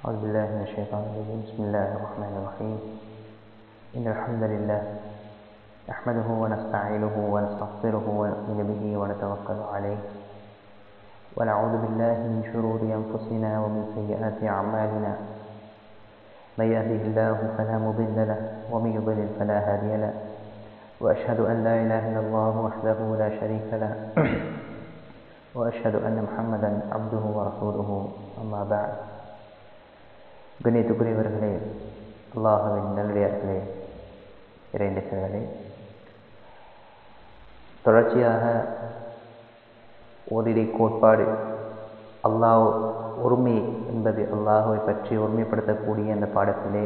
أعوذ بالله من الشيطان الرجيم بسم الله الرحمن الرحيم إن الحمد لله نحمده ونستعينه ونستغفره ونؤمن به ونتوكل عليه ونعوذ بالله من شرور أنفسنا ومن سيئات أعمالنا من يهده الله فلا مضل له ومن يضلل فلا هادي له وأشهد أن لا إله إلا الله وحده لا شريك له وأشهد أن محمدا عبده ورسوله أما بعد கணியத்துக்குரியவர்களே அல்லாஹுவின் நல்லடியார்களே இறைநேசர்களே தொடர்ச்சியாக ஓரிரை கோட்பாடு அல்லாஹ் ஒருமை என்பது அல்லாஹுவை பற்றி ஒருமைப்படுத்தக்கூடிய அந்த பாடத்திலே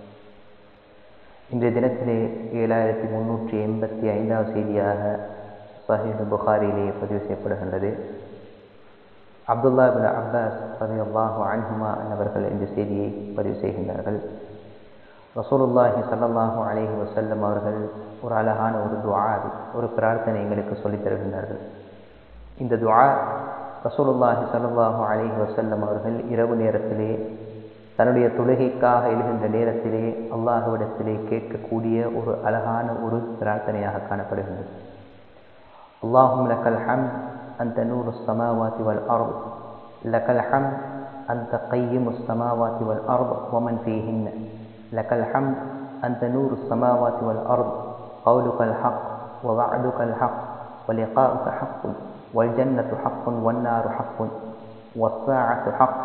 இன்றைய தினத்திலே ஏழாயிரத்தி முன்னூற்றி எண்பத்தி ஐந்தாவது செய்தியாக சஹீஹ் புகாரியிலே பதிவு செய்யப்படுகின்றது அப்துல்லா பின் அப்பாஸ் ரவி அல்லாஹு அன்ஹுமா என்பவர்கள் இந்த செய்தியை பதிவு செய்கின்றார்கள் ரசூலுல்லாஹி சல்லாஹூ அலஹி வசல்லம் அவர்கள் ஒரு அழகான ஒரு துவா ஒரு பிரார்த்தனை எங்களுக்கு சொல்லித் தருகின்றார்கள் இந்த துவா ரசூலுல்லாஹி சல்லாஹூ அலஹி வசல்லம் அவர்கள் இரவு நேரத்திலே தன்னுடைய தொழுகைக்காக எழுகின்ற நேரத்திலே அல்லாஹுவிடத்திலே கேட்கக்கூடிய ஒரு அழகான ஒரு பிரார்த்தனையாக காணப்படுகின்றது அல்லாஹும் லக்கல் ஹம் أنت نور السماوات والأرض لك الحمد أنت قيم السماوات والأرض ومن فيهن لك الحمد أنت نور السماوات والأرض قولك الحق ووعدك الحق ولقاؤك حق والجنة حق والنار حق والساعة حق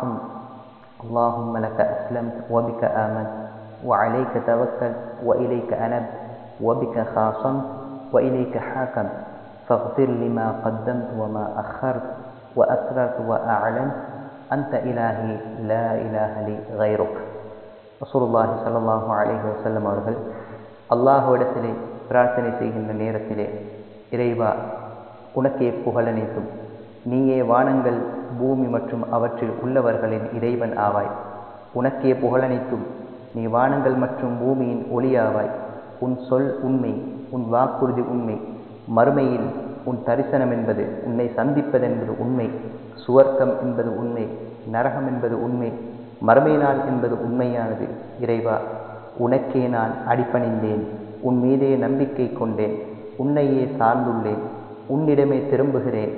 اللهم لك أسلمت وبك آمنت وعليك توكل وإليك أنبت وبك خاصمت وإليك حاكمت فاغفر لما قدمت وما أخرت وأسررت وأعلنت أنت إلهي لا إله لي غيرك رسول الله صلى الله عليه وسلم அவர்கள் அல்லாஹுவிடத்திலே பிரார்த்தனை செய்கின்ற நேரத்திலே இறைவா உனக்கே புகழனைத்தும் நீயே வானங்கள் பூமி மற்றும் அவற்றில் உள்ளவர்களின் இறைவன் ஆவாய் உனக்கே புகழனைத்தும் நீ வானங்கள் மற்றும் பூமியின் ஒளியாவாய் உன் சொல் உண்மை உன் வாக்குறுதி உண்மை மறுமையில் உன் தரிசனம் என்பது உன்னை சந்திப்பது என்பது உண்மை சுவர்க்கம் என்பது உண்மை நரகம் என்பது உண்மை மறுமை நாள் என்பது உண்மையானது இறைவா உனக்கே நான் அடிப்பணிந்தேன் உன் மீதே நம்பிக்கை கொண்டேன் உன்னையே சார்ந்துள்ளேன் உன்னிடமே திரும்புகிறேன்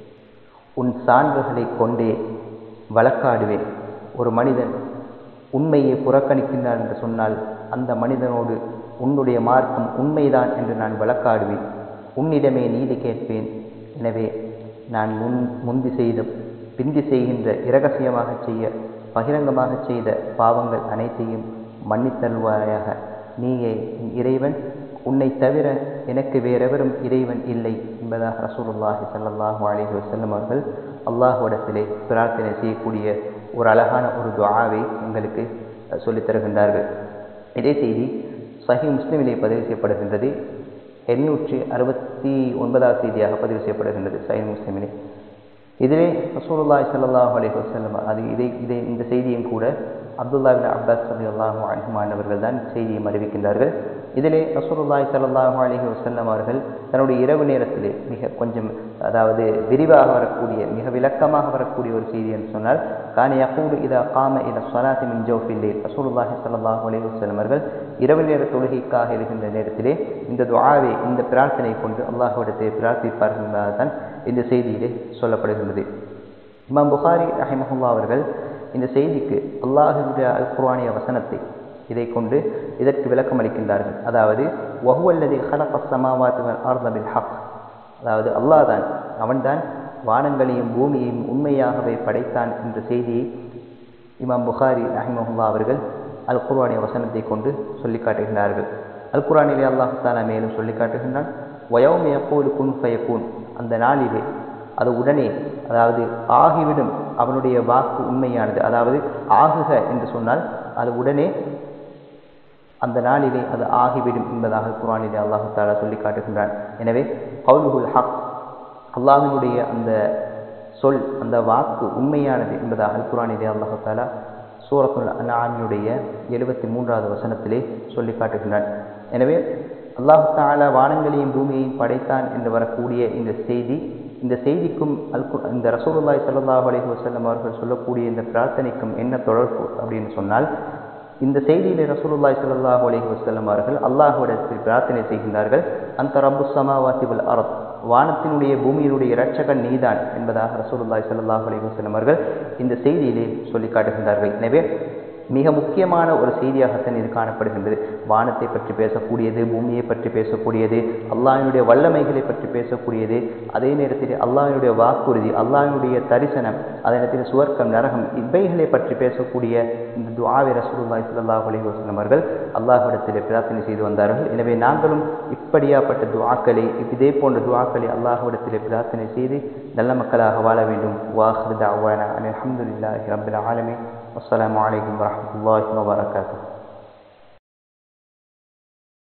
உன் சான்றுகளை கொண்டே வழக்காடுவேன் ஒரு மனிதன் உண்மையை புறக்கணிக்கின்றான் என்று சொன்னால் அந்த மனிதனோடு உன்னுடைய மார்க்கம் உண்மைதான் என்று நான் வழக்காடுவேன் உன்னிடமே நீதி கேட்பேன் எனவே நான் முன் முந்தி செய்த பிந்தி செய்கின்ற இரகசியமாக செய்ய பகிரங்கமாக செய்த பாவங்கள் அனைத்தையும் மன்னித்தல்வாயாக நீயே இறைவன் உன்னை தவிர எனக்கு வேறெவரும் இறைவன் இல்லை என்பதாக ரசூலுல்லாஹி சல்லாஹூ அலிஹி வசல்லம் அவர்கள் அல்லாஹுடத்திலே பிரார்த்தனை செய்யக்கூடிய ஒரு அழகான ஒரு துவாவை எங்களுக்கு சொல்லித் தருகின்றார்கள் இதே செய்தி சஹி முஸ்லிமிலே பதிவு செய்யப்படுகின்றது எண்ணூற்றி அறுபத்தி ஒன்பதாவது செய்தியாக பதிவு செய்யப்படுகின்றது சைன் முஸ்லிமினே இதிலே ரசூலுல்லாய் சல்லாஹூ அலி வசல்லம் அது இதை இதை இந்த செய்தியும் கூட அப்துல்லா பின் அப்பாஸ் சலி அல்லாஹூ அஹ்மான் அவர்கள் தான் செய்தியும் அறிவிக்கின்றார்கள் இதிலே ரசூலுல்லாய் சல்லாஹூ அலஹி வசல்லம் அவர்கள் தன்னுடைய இரவு நேரத்திலே மிக கொஞ்சம் அதாவது விரிவாக வரக்கூடிய மிக விளக்கமாக வரக்கூடிய ஒரு செய்தி என்று சொன்னால் கான யகூடு இதா காம இத சொலாத்தி மின் ஜோஃபில்லே ரசூலுல்லாஹி சல்லாஹூ அலி வசல்லம் அவர்கள் இரவு நேர தொழுகைக்காக இருக்கின்ற நேரத்திலே இந்த துவாவை இந்த பிரார்த்தனை கொண்டு அல்லாஹுவிடத்தை பிரார்த்திப்பார்கள் தான் இந்த செய்தியிலே சொல்லப்படுகின்றது இமாம் புகாரி ரஹிமஹுல்லா அவர்கள் இந்த செய்திக்கு அல்லாஹுடைய அல் குர்வானிய வசனத்தை இதை கொண்டு இதற்கு விளக்கம் அளிக்கின்றார்கள் அதாவது வஹுவல்லதி ஹலக் சமாவாத்துவன் ஆர்தபில் ஹக் அதாவது அல்லாஹ் தான் அவன்தான் வானங்களையும் பூமியையும் உண்மையாகவே படைத்தான் என்ற செய்தியை இமாம் புகாரி ரஹிமஹுல்லா அவர்கள் அல் குர்வானிய வசனத்தை கொண்டு சொல்லி காட்டுகின்றார்கள் அல் குரானிலே அல்லாஹு தாலா மேலும் சொல்லி காட்டுகின்றான் வயோம் எப்போது குன் ஃபயக்கூன் அந்த நாளிலே அது உடனே அதாவது ஆகிவிடும் அவனுடைய வாக்கு உண்மையானது அதாவது ஆகுக என்று சொன்னால் அது உடனே அந்த நாளிலே அது ஆகிவிடும் என்பதாக குரானிலே அல்லாஹு தாலா சொல்லி காட்டுகின்றான் எனவே கவுலுகுல் ஹக் அல்லாஹினுடைய அந்த சொல் அந்த வாக்கு உண்மையானது என்பதாக குரானிலே அல்லாஹு தாலா சூரத்துல் அனாமியுடைய எழுபத்தி மூன்றாவது வசனத்திலே சொல்லி காட்டுகின்றான் எனவே அல்லாஹு தாலா வானங்களையும் பூமியையும் படைத்தான் என்று வரக்கூடிய இந்த செய்தி இந்த செய்திக்கும் அல் இந்த ரசூலுல்லாய் சல்லாஹ் அலைஹி வஸல்லம் அவர்கள் சொல்லக்கூடிய இந்த பிரார்த்தனைக்கும் என்ன தொடர்பு அப்படின்னு சொன்னால் இந்த செய்தியிலே ரசூலுல்லாய் ஸல்லல்லாஹு அலைஹி வஸல்லம் அவர்கள் அல்லாஹ்விடத்தில் பிரார்த்தனை செய்கின்றார்கள் அந்த ரப்பு சமாவாத்தி வல் அரத் வானத்தினுடைய பூமியினுடைய இரட்சகன் நீதான் என்பதாக ரசூலுல்லாய் ஸல்லல்லாஹு அலைஹி வஸல்லம் அவர்கள் இந்த செய்தியிலே சொல்லி காட்டுகின்றார்கள் எனவே மிக முக்கியமான ஒரு செய்தியாகத்தான் இது காணப்படுகின்றது வானத்தை பற்றி பேசக்கூடியது பூமியை பற்றி பேசக்கூடியது அல்லாஹினுடைய வல்லமைகளை பற்றி பேசக்கூடியது அதே நேரத்தில் அல்லாஹினுடைய வாக்குறுதி அல்லாஹினுடைய தரிசனம் அதே நேரத்தில் சுவர்க்கம் நரகம் இவைகளை பற்றி பேசக்கூடிய இந்த துஆவை ரசூலுல்லாஹி ஸல்லல்லாஹு அலைஹி வஸல்லம் அவர்கள் அல்லாஹ்விடத்தில் பிரார்த்தனை செய்து வந்தார்கள் எனவே நாங்களும் இப்படியாப்பட்ட துஆக்களை இதே போன்ற துஆக்களை அல்லாஹ்விடத்தில் பிரார்த்தனை செய்து நல்ல மக்களாக வாழ வேண்டும் வாஹிர் தஅவானா அல்ஹம்துலில்லாஹி ரப்பில் ஆலமீன் அஸ்ஸலாமு அலைக்கும் வரஹ்மத்துல்லாஹி வபரகாத்துஹு